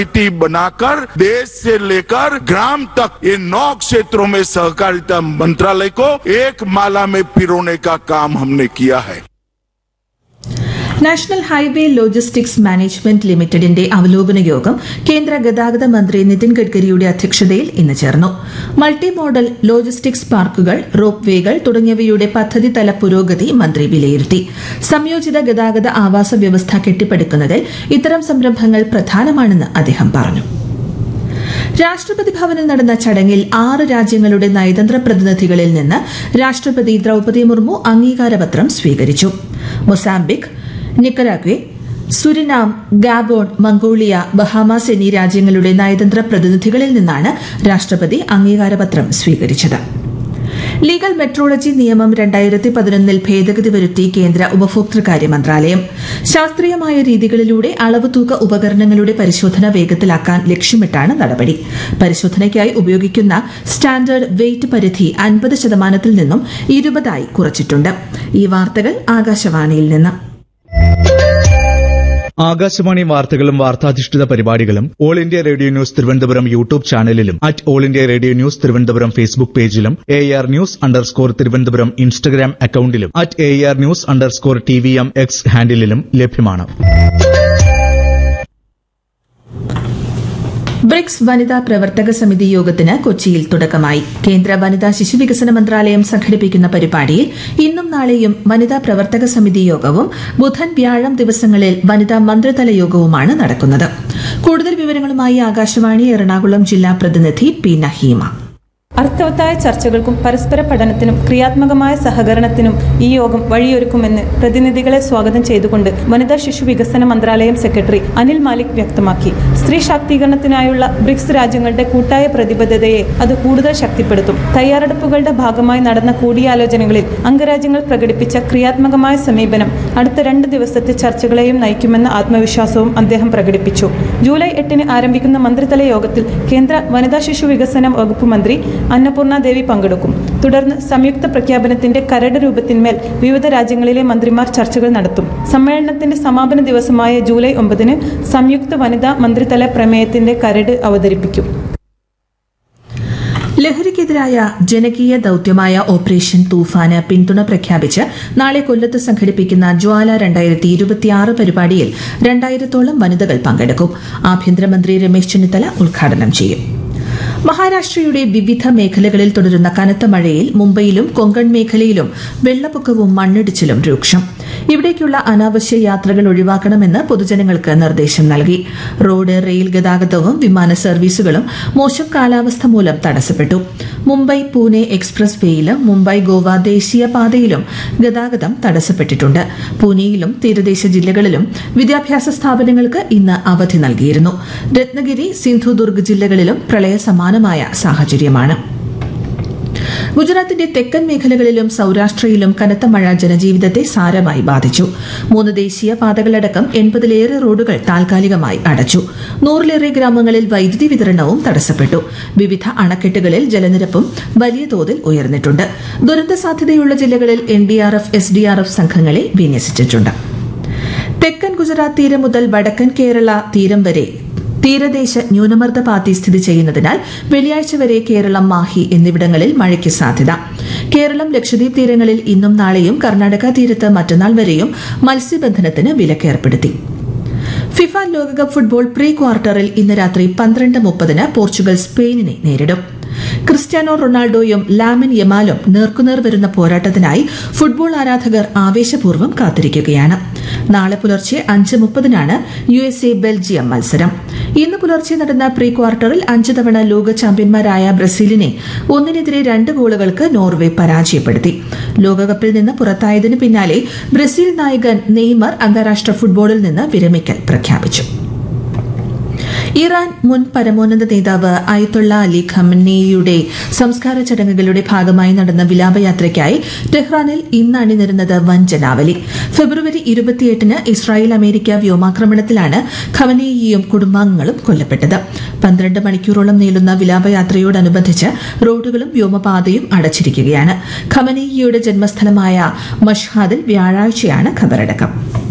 नीति बनाकर देश से लेकर ग्राम तक ये नौ क्षेत्रों में सहकारिता मंत्रालय को एक माला में पिरोने का काम हमने किया है നാഷണൽ ഹൈവേ ലോജിസ്റ്റിക്സ് മാനേജ്മെന്റ് ലിമിറ്റഡിന്റെ അവലോകന യോഗം കേന്ദ്ര ഗതാഗത മന്ത്രി നിതിൻ ഗഡ്കരിയുടെ അധ്യക്ഷതയിൽ ഇന്ന് ചേർന്നു മൾട്ടി മോഡൽ ലോജിസ്റ്റിക്സ് പാർക്കുകൾ റോപ്പ് വേകൾ തുടങ്ങിയവയുടെ പദ്ധതിതല പുരോഗതി മന്ത്രി വിലയിരുത്തി സംയോജിത ഗതാഗത ആവാസ വ്യവസ്ഥ കെട്ടിപ്പടുക്കുന്നതിൽ ഇത്തരം സംരംഭങ്ങൾ പ്രധാനമാണെന്ന് അദ്ദേഹം പറഞ്ഞു രാഷ്ട്രപതി ഭവനിൽ നടന്ന ചടങ്ങിൽ ആറ് രാജ്യങ്ങളുടെ നയതന്ത്ര പ്രതിനിധികളിൽ നിന്ന് രാഷ്ട്രപതി ദ്രൌപദി മുർമു അംഗീകാരപത്രം സ്വീകരിച്ചു Mozambique Nicaragua Suriname Gabon Mongolia Bahamas എന്നീ രാജ്യങ്ങളുടെ നയതന്ത്ര പ്രതിനിധികളിൽ നിന്നാണ് രാഷ്ട്രപതി അംഗീകാരപത്രം സ്വീകരിച്ചത് ലീഗൽ മെട്രോളജി നിയമം രണ്ടായിരത്തി പതിനൊന്നിൽ ഭേദഗതി വരുത്തി കേന്ദ്ര ഉപഭോക്തൃകാര്യ മന്ത്രാലയം ശാസ്ത്രീയമായ രീതികളിലൂടെ അളവ് തൂക്ക ഉപകരണങ്ങളുടെ പരിശോധന വേഗത്തിലാക്കാൻ ലക്ഷ്യമിട്ടാണ് നടപടി പരിശോധനയ്ക്കായി ഉപയോഗിക്കുന്ന സ്റ്റാൻഡേർഡ് വെയിറ്റ് പരിധി അൻപത് ശതമാനത്തിൽ നിന്നും ഇരുപതായി കുറച്ചിട്ടുണ്ട് ഈ വാർത്തകൾ ആകാശവാണിയിൽ നിന്ന് ആകാശവാണി വാർത്തകളും വാർത്താധിഷ്ഠിത പരിപാടികളും all India radio news Thiruvananthapuram YouTube ചാനലിലും at all India radio news Thiruvananthapuram Facebook പേജിലും A R news underscore Thiruvananthapuram Instagram അക്കൌണ്ടിലും at A R news underscore T V M X ഹാൻഡിലും ലഭ്യമാണ് ബ്രിക്സ് വനിതാ പ്രവർത്തക സമിതി യോഗത്തിന് കൊച്ചിയിൽ തുടക്കമായി കേന്ദ്ര വനിതാ ശിശുവികസന മന്ത്രാലയം സംഘടിപ്പിക്കുന്ന പരിപാടിയിൽ ഇന്നും നാളെയും വനിതാ പ്രവർത്തക സമിതി യോഗവും ബുധൻ വ്യാഴം ദിവസങ്ങളിൽ വനിതാ മന്ത്രിതല യോഗവുമാണ് നടക്കുന്നത് കൂടുതൽ വിവരങ്ങളുമായി ആകാശവാണി എറണാകുളം ജില്ലാ പ്രതിനിധി പി നഹീമ അർത്ഥവത്തായ ചർച്ചകൾക്കും പരസ്പര പഠനത്തിനും ക്രിയാത്മകമായ സഹകരണത്തിനും ഈ യോഗം വഴിയൊരുക്കുമെന്ന് പ്രതിനിധികളെ സ്വാഗതം ചെയ്തുകൊണ്ട് വനിതാ ശിശു വികസന മന്ത്രാലയം സെക്രട്ടറി അനിൽ മാലിക് വ്യക്തമാക്കി സ്ത്രീ ശാക്തീകരണത്തിനായുള്ള ബ്രിക്സ് രാജ്യങ്ങളുടെ കൂട്ടായ പ്രതിബദ്ധതയെ അത് കൂടുതൽ ശക്തിപ്പെടുത്തും തയ്യാറെടുപ്പുകളുടെ ഭാഗമായി നടന്ന കൂടിയാലോചനകളിൽ അംഗരാജ്യങ്ങൾ പ്രകടിപ്പിച്ച ക്രിയാത്മകമായ സമീപനം അടുത്ത രണ്ട് ദിവസത്തെ ചർച്ചകളെയും നയിക്കുമെന്ന ആത്മവിശ്വാസവും അദ്ദേഹം പ്രകടിപ്പിച്ചു ജൂലൈ എട്ടിന് ആരംഭിക്കുന്ന മന്ത്രിതല യോഗത്തിൽ കേന്ദ്ര വനിതാ ശിശു വികസന വകുപ്പ് മന്ത്രി അന്നപൂർണ ദേവി പങ്കെടുക്കും തുടർന്ന് സംയുക്ത പ്രഖ്യാപനത്തിന്റെ കരട് രൂപത്തിന്മേൽ വിവിധ രാജ്യങ്ങളിലെ മന്ത്രിമാർ ചർച്ചകൾ നടത്തും സമ്മേളനത്തിന്റെ സമാപന ദിവസമായ ജൂലൈ ഒമ്പതിന് സംയുക്ത വനിതാ മന്ത്രിതല പ്രമേയത്തിന്റെ കരട് അവതരിപ്പിക്കും ലഹരിക്കെതിരായ ജനകീയ ദൌത്യമായ ഓപ്പറേഷൻ തൂഫാന് പിന്തുണ പ്രഖ്യാപിച്ച് നാളെ കൊല്ലത്ത് സംഘടിപ്പിക്കുന്ന ജ്വാല രണ്ടായിരത്തി ഇരുപത്തിയാറ് പരിപാടിയിൽ രണ്ടായിരത്തോളം വനിതകൾ പങ്കെടുക്കും ആഭ്യന്തരമന്ത്രി രമേശ് ചെന്നിത്തല ഉദ്ഘാടനം ചെയ്യും മഹാരാഷ്ട്രയുടെ വിവിധ മേഖലകളിൽ തുടരുന്ന കനത്ത മഴയിൽ മുംബൈയിലും കൊങ്കൺ മേഖലയിലും വെള്ളപ്പൊക്കവും മണ്ണിടിച്ചിലും രൂക്ഷം ഇവിടേക്കുള്ള അനാവശ്യ യാത്രകൾ ഒഴിവാക്കണമെന്ന് പൊതുജനങ്ങൾക്ക് നിർദ്ദേശം നൽകി റോഡ് റെയിൽ ഗതാഗതവും വിമാന സർവീസുകളും മോശം കാലാവസ്ഥ മൂലം തടസ്സപ്പെട്ടു മുംബൈ പൂനെ എക്സ്പ്രസ് വേയിലും മുംബൈ ഗോവ ദേശീയ പാതയിലും ഗതാഗതം തടസ്സപ്പെട്ടിട്ടുണ്ട് പൂനെയിലും തീരദേശ ജില്ലകളിലും വിദ്യാഭ്യാസ സ്ഥാപനങ്ങൾക്ക് ഇന്ന് അവധി നൽകിയിരുന്നു രത്നഗിരി സിന്ധുദുർഗ് ജില്ലകളിലും പ്രളയ സമാനമായ സാഹചര്യമാണ് ഗുജറാത്തിന്റെ തെക്കൻ മേഖലകളിലും സൌരാഷ്ട്രയിലും കനത്ത മഴ ജനജീവിതത്തെ സാരമായി ബാധിച്ചു മൂന്ന് ദേശീയ പാതകളടക്കം എൺപതിലേറെ റോഡുകൾ താൽക്കാലികമായി അടച്ചു നൂറിലേറെ ഗ്രാമങ്ങളിൽ വൈദ്യുതി വിതരണവും തടസ്സപ്പെട്ടു വിവിധ അണക്കെട്ടുകളിൽ ജലനിരപ്പും വലിയ തോതിൽ ഉയർന്നിട്ടുണ്ട് ദുരന്ത സാധ്യതയുള്ള ജില്ലകളിൽ N D R F S D R F സംഘങ്ങളെ വിന്യസിച്ചിട്ടുണ്ട് തെക്കൻ ഗുജറാത്ത് തീരം മുതൽ വടക്കൻ കേരള തീരം വരെ തീരദേശ ന്യൂനമർദ്ദ പാത്തി സ്ഥിതി ചെയ്യുന്നതിനാൽ വെള്ളിയാഴ്ച വരെ കേരളം മാഹി എന്നിവിടങ്ങളിൽ മഴയ്ക്ക് സാധ്യത കേരളം ലക്ഷദ്വീപ് തീരങ്ങളിൽ ഇന്നും നാളെയും കർണാടക തീരത്ത് മറ്റന്നാൾ വരെയും മത്സ്യബന്ധനത്തിന് വിലക്കേർപ്പെടുത്തി ഫിഫ ലോകകപ്പ് ഫുട്ബോൾ പ്രീ ക്വാർട്ടറിൽ ഇന്ന് രാത്രി പന്ത്രണ്ട് മുപ്പതിന് പോർച്ചുഗൽ സ്പെയിനിനെ നേരിടും ക്രിസ്ത്യാനോ റൊണാൾഡോയും ലാമിൻ യമാലും നേർക്കുനേർ വരുന്ന പോരാട്ടത്തിനായി ഫുട്ബോൾ ആരാധകർ ആവേശപൂർവ്വം കാത്തിരിക്കുകയാണ് നാളെ പുലർച്ചെ അഞ്ച് മുപ്പതിനാണ് യു എസ് എ ബെൽജിയം മത്സരം ഇന്ന് പുലർച്ചെ നടന്ന പ്രീ ക്വാർട്ടറിൽ അഞ്ച് തവണ ലോക ചാമ്പ്യന്മാരായ ബ്രസീലിനെ ഒന്നിനെതിരെ രണ്ട് ഗോളുകൾക്ക് നോർവെ പരാജയപ്പെടുത്തി ലോകകപ്പിൽ നിന്ന് പുറത്തായതിനു പിന്നാലെ ബ്രസീൽ നായകൻ നെയ്മർ അന്താരാഷ്ട്ര ഫുട്ബോളിൽ നിന്ന് വിരമിക്കൽ പ്രഖ്യാപിച്ചു ഇറാൻ മുൻ പരമോന്നത നേതാവ് അയത്തുള്ള അലി ഖമനേയുടെ സംസ്കാര ചടങ്ങുകളുടെ ഭാഗമായി നടന്ന വിലാപയാത്രയ്ക്കായി ടെഹ്റാനിൽ ഇന്ന് അണിനിരുന്നത് വൻ ജനാവലി ഫെബ്രുവരി ഇരുപത്തിയെട്ടിന് ഇസ്രായേൽ അമേരിക്ക വ്യോമാക്രമണത്തിലാണ് ഖമനേയിയും കുടുംബാംഗങ്ങളും കൊല്ലപ്പെട്ടത് പന്ത്രണ്ട് മണിക്കൂറോളം നീളുന്ന വിലാപയാത്രയോടനുബന്ധിച്ച് റോഡുകളും വ്യോമപാതയും അടച്ചിരിക്കുകയാണ് ഖമനേയിയുടെ ജന്മസ്ഥലമായ മഷ്ഹാദിൽ വ്യാഴാഴ്ചയാണ് ഖബറടക്കം